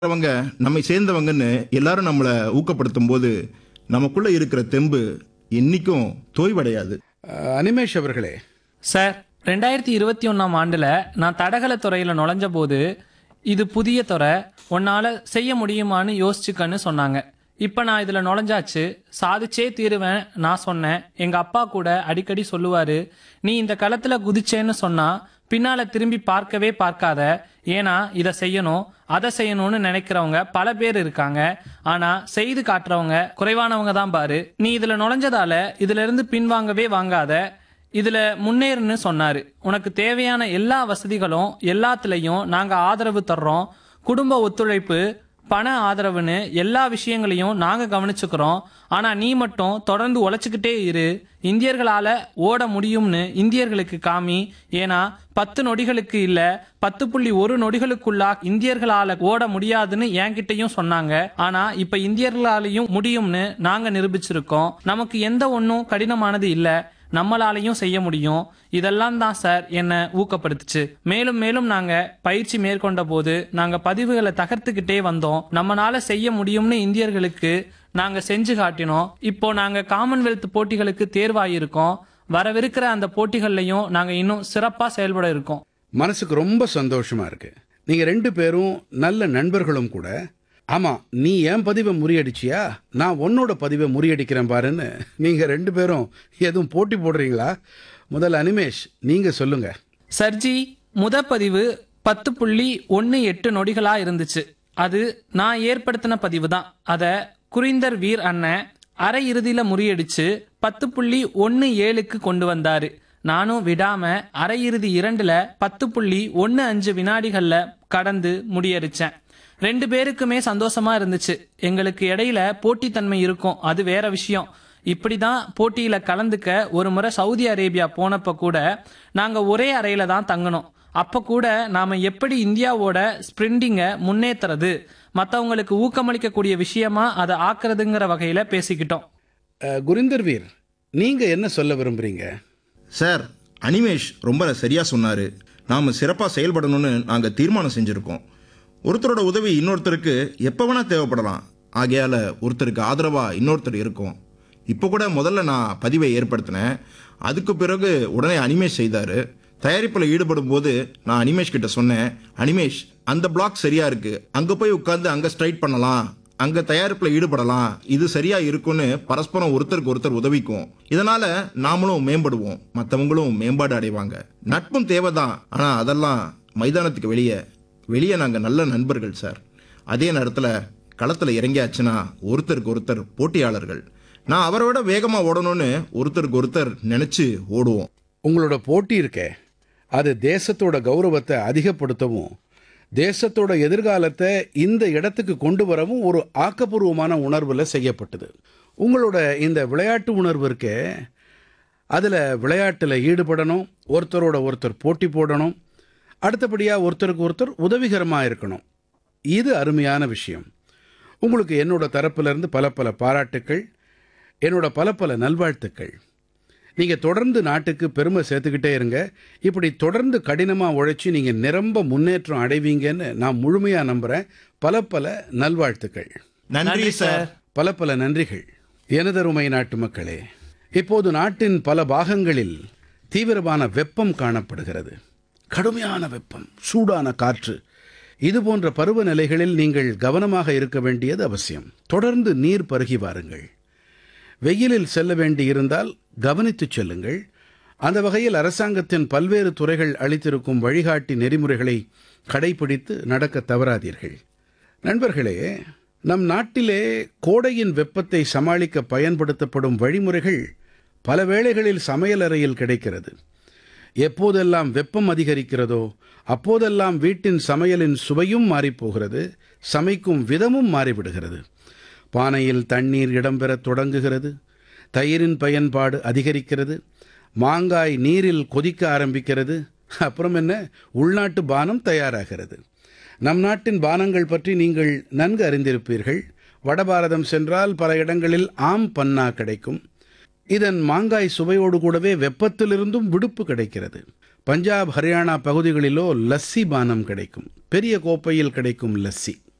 அவங்க நம்மை சேர்ந்தவங்கன்னு எல்லாரும் நம்மளை ஊக்கப்படுத்தும் போது நமக்குள்ள இருக்கிற தெம்பு என்னைக்கும் தோய்வடையாது அஹ், அனிமேஷ் அவர்களே சார் ரெண்டாயிரத்தி இருபத்தி ஒன்றாம் ஆண்டில் நான் தடகள துறையில் நுழைஞ்ச போது இது புதிய துறை உன்னால் செய்ய முடியுமான்னு யோசிச்சுக்கன்னு சொன்னாங்க இப்போ நான் இதில் நுழைஞ்சாச்சு சாதிச்சே தீருவேன் நான் சொன்னேன் எங்கள் அப்பா கூட அடிக்கடி சொல்லுவார் நீ இந்த களத்தில் குதிச்சேன்னு சொன்னால் பின்னால் திரும்பி பார்க்கவே பார்க்காத ஏன்னா இதை செய்யணும் அதை செய்யணும்னு நினைக்கிறவங்க பல பேர் இருக்காங்க ஆனா செய்து காட்டுறவங்க குறைவானவங்க தான் பாரு நீ இதுல நுழைஞ்சதால இதுல இருந்து பின்வாங்கவே வாங்காத இதுல முன்னேறுன்னு சொன்னாரு உனக்கு தேவையான எல்லா வசதிகளும் எல்லாத்துலயும் நாங்க ஆதரவு தர்றோம் குடும்ப ஒத்துழைப்பு பண ஆதரவுன்னு எல்லா விஷயங்களையும் நாங்க கவனிச்சுக்கிறோம் ஆனா நீ மட்டும் தொடர்ந்து உழைச்சுக்கிட்டே இரு இந்தியர்களால ஓட முடியும்னு இந்தியர்களுக்கு காமி ஏன்னா பத்து நொடிகளுக்கு இல்ல பத்து புள்ளி ஒரு நொடிகளுக்குள்ளா இந்தியர்களால ஓட முடியாதுன்னு என்கிட்டயும் சொன்னாங்க ஆனா இப்ப இந்தியர்களாலையும் முடியும்னு நாங்க நிரூபிச்சிருக்கோம் நமக்கு எந்த ஒன்றும் கடினமானது இல்ல நம்மளாலையும் செய்ய முடியும் இதெல்லாம் தான் சார் என்னை ஊக்கப்படுத்துச்சு மேலும் மேலும் நாங்க பயிற்சி மேற்கொண்ட போது நாங்க பதிவுகளை தகர்த்துக்கிட்டே வந்தோம் நம்மளால செய்ய முடியும்னு இந்தியர்களுக்கு நாங்க செஞ்சு காட்டினோம் இப்போ நாங்க காமன்வெல்த் போட்டிகளுக்கு தேர்வாயிருக்கோம் வரவிருக்கிற அந்த போட்டிகள்லையும் நாங்க இன்னும் சிறப்பா செயல்பட இருக்கோம் மனசுக்கு ரொம்ப சந்தோஷமா இருக்கு நீங்க ரெண்டு பேரும் நல்ல நண்பர்களும் கூட ஆமா நீ என் பதிவை முறியடிச்சியா நான் உன்னோட பதிவை முறியடிக்கிறேன் பாருன்னு நீங்க ரெண்டு பேரும் எதுவும் போட்டி போடுறீங்களா முதல்ல அனிமேஷ் நீங்க சொல்லுங்க சர்ஜி முத பதிவு பத்து புள்ளி ஒன்று எட்டு நொடிகளா இருந்துச்சு அது நான் ஏற்படுத்தின பதிவு தான் அதை குறிந்தர் வீர் அண்ணன் அரை இறுதியில முறியடிச்சு பத்து புள்ளி ஒன்று ஏழுக்கு கொண்டு வந்தாரு நானும் விடாம அரை இறுதி இரண்டுல பத்து புள்ளி ஒன்று அஞ்சு வினாடிகள்ல கடந்து முடியடிச்சேன் ரெண்டு பேருக்குமே சந்தோஷமா இருந்துச்சு எங்களுக்கு இடையில போட்டித்தன்மை இருக்கும் அது வேற விஷயம் இப்படிதான் போட்டியில கலந்துக்க ஒரு முறை சவுதி அரேபியா போனப்ப கூட நாங்க ஒரே அறையில தான் தங்கணும் அப்ப கூட நாம எப்படி இந்தியாவோட ஸ்பிரிண்டிங்க முன்னேத்துறது மத்தவங்களுக்கு ஊக்கமளிக்கக்கூடிய விஷயமா அதை ஆக்குறதுங்கிற வகையில பேசிக்கிட்டோம் அஹ், குரிந்தர் வீர் நீங்க என்ன சொல்ல விரும்புறீங்க சார் அனிமேஷ் ரொம்ப சரியா சொன்னாரு நாம சிறப்பா செயல்படணும்னு நாங்க தீர்மானம் செஞ்சிருக்கோம் ஒருத்தரோட உதவி இன்னொருத்தருக்கு எப்ப வேணா தேவைப்படலாம் ஆகையால ஒருத்தருக்கு ஆதரவா இன்னொருத்தர் இருக்கும் இப்போ கூட முதல்ல நான் பதிவை ஏற்படுத்தினேன் அதுக்கு பிறகு உடனே அனிமேஷ் செய்தாரு தயாரிப்பில் ஈடுபடும் போது நான் அனிமேஷ் கிட்ட சொன்னேன் அனிமேஷ் அந்த பிளாக் சரியா இருக்கு அங்க போய் உட்கார்ந்து அங்க ஸ்ட்ரைட் பண்ணலாம் அங்க தயாரிப்புல ஈடுபடலாம் இது சரியா இருக்கும்னு பரஸ்பரம் ஒருத்தருக்கு ஒருத்தர் உதவிக்கும் இதனால நாமளும் மேம்படுவோம் மத்தவங்களும் மேம்பாடு அடைவாங்க நட்பும் தேவைதான் ஆனா அதெல்லாம் மைதானத்துக்கு வெளியே வெளியே நாங்க நல்ல நண்பர்கள் சார் அதே நேரத்துல களத்துல இறங்கியாச்சுன்னா ஒருத்தருக்கு ஒருத்தர் போட்டியாளர்கள் நான் அவரை விட வேகமா ஓடணும்னு ஒருத்தருக்கு ஒருத்தர் நினைச்சு ஓடுவோம் உங்களோட போட்டி இருக்கே அது தேசத்தோட கௌரவத்தை அதிகப்படுத்தவும் தேசத்தோட எதிர்காலத்தை இந்த இடத்துக்கு கொண்டு வரவும் ஒரு ஆக்கப்பூர்வமான உணர்வுல செய்யப்பட்டது உங்களோட இந்த விளையாட்டு உணர்வு இருக்கே அதில் விளையாட்டில் ஈடுபடணும் ஒருத்தரோட ஒருத்தர் போட்டி போடணும் அடுத்தபடியாக ஒருத்தருக்கு ஒருத்தர் உதவிகரமாக இருக்கணும் இது அருமையான விஷயம் உங்களுக்கு என்னோட தரப்பிலிருந்து பல பல பாராட்டுக்கள் என்னோட பல பல நல்வாழ்த்துக்கள் நீங்கள் தொடர்ந்து நாட்டுக்கு பெருமை சேர்த்துக்கிட்டே இருங்க இப்படி தொடர்ந்து கடினமாக உழைச்சி நீங்கள் நிரம்ப முன்னேற்றம் அடைவீங்கன்னு நான் முழுமையாக நம்புகிறேன் பல பல நல்வாழ்த்துக்கள் நன்றி சார் பல பல நன்றிகள் எனதருமை நாட்டு மக்களே இப்போது நாட்டின் பல பாகங்களில் தீவிரமான வெப்பம் காணப்படுகிறது கடுமையான வெப்பம் சூடான காற்று இது போன்ற பருவநிலைகளில் நீங்கள் கவனமாக இருக்க வேண்டியது அவசியம் தொடர்ந்து நீர் பருகி வாருங்கள் வெயிலில் செல்ல வேண்டியிருந்தால் கவனித்துச் செல்லுங்கள் அந்த வகையில் அரசாங்கத்தின் பல்வேறு துறைகள் அளித்திருக்கும் வழிகாட்டி நெறிமுறைகளை கடைபிடித்து நடக்க தவறாதீர்கள் நண்பர்களே நம் நாட்டிலே கோடையின் வெப்பத்தை சமாளிக்க பயன்படுத்தப்படும் வழிமுறைகள் பல வேளைகளில் சமையலறையில் கிடைக்கிறது எப்போதெல்லாம் வெப்பம் அதிகரிக்கிறதோ அப்போதெல்லாம் வீட்டின் சமையலின் சுவையும் மாறிப்போகிறது சமைக்கும் விதமும் மாறிவிடுகிறது பானையில் தண்ணீர் இடம்பெறத் தொடங்குகிறது தயிரின் பயன்பாடு அதிகரிக்கிறது மாங்காய் நீரில் கொதிக்க ஆரம்பிக்கிறது அப்புறம் என்ன உள்நாட்டு பானம் தயாராகிறது நம் நாட்டின் பானங்கள் பற்றி நீங்கள் நன்கு அறிந்திருப்பீர்கள் வடபாரதம் சென்றால் பல இடங்களில் ஆம் பன்னா கிடைக்கும் இதன் மாங்காய் சுவையோடு கூடவே வெப்பத்திலிருந்தும் விடுப்பு கிடைக்கிறது பஞ்சாப் ஹரியானா பகுதிகளிலோ லஸ்ஸி பானம் கிடைக்கும் பெரிய கோப்பையில் கிடைக்கும் லஸ்ஸி